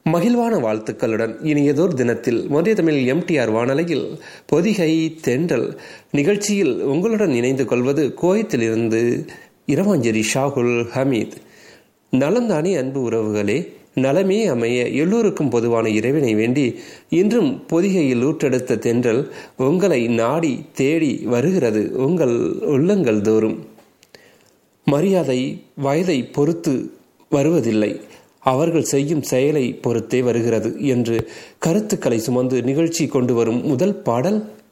மகிழ்வான வாழ்த்துக்களுடன் இனியதோர் தினத்தில் மொழிய தமிழ் எம்டிஆர் வானொலியில் பொதிகை தென்றல் நிகழ்ச்சியில் உங்களுடன் இணைந்து கொள்வது கோயத்திலிருந்து இரவாஞ்சேரி ஷாகுல் ஹமீத் நலந்தானே அன்பு உறவுகளே நலமே அமைய எல்லோருக்கும் பொதுவான இறைவனை வேண்டி இன்றும் பொதிகையில் ஊற்றெடுத்த தென்றல் உங்களை நாடி தேடி வருகிறது உங்கள் உள்ளங்கள் தோறும் மரியாதை வயதை பொறுத்து வருவதில்லை அவர்கள் செய்யும் செயலை பொறுத்தே வருகிறது என்று கருத்துக்களை சுமந்து நிகழ்ச்சி கொண்டு வரும் முதல் பாடல்